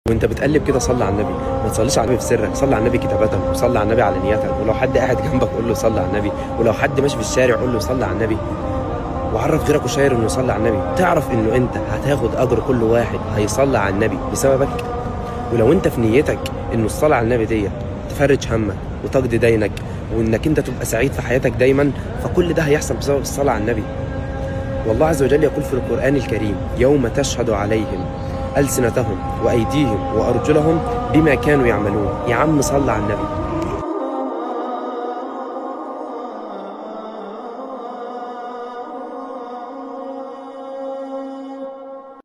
وانت بتقلب كده صلي على النبي ما تصليش على النبي في سرك صلي على النبي كتابة وصلي على النبي على نيتك ولو حد قاعد جنبك قول له صلي على النبي ولو حد ماشي في الشارع قول له صلي على النبي وعرف غيرك وشاير انه يصلي على النبي تعرف انه انت هتاخد اجر كل واحد هيصلي على النبي بسببك ولو انت في نيتك انه الصلاه على النبي ديت تفرج همك وتقضي دينك وانك انت تبقى سعيد في حياتك دايما فكل ده هيحصل بسبب الصلاه على النبي والله عز وجل يقول في القرآن الكريم يوم تشهد عليهم ألسنتهم وأيديهم وأرجلهم بما كانوا يعملون يا عم صل على النبي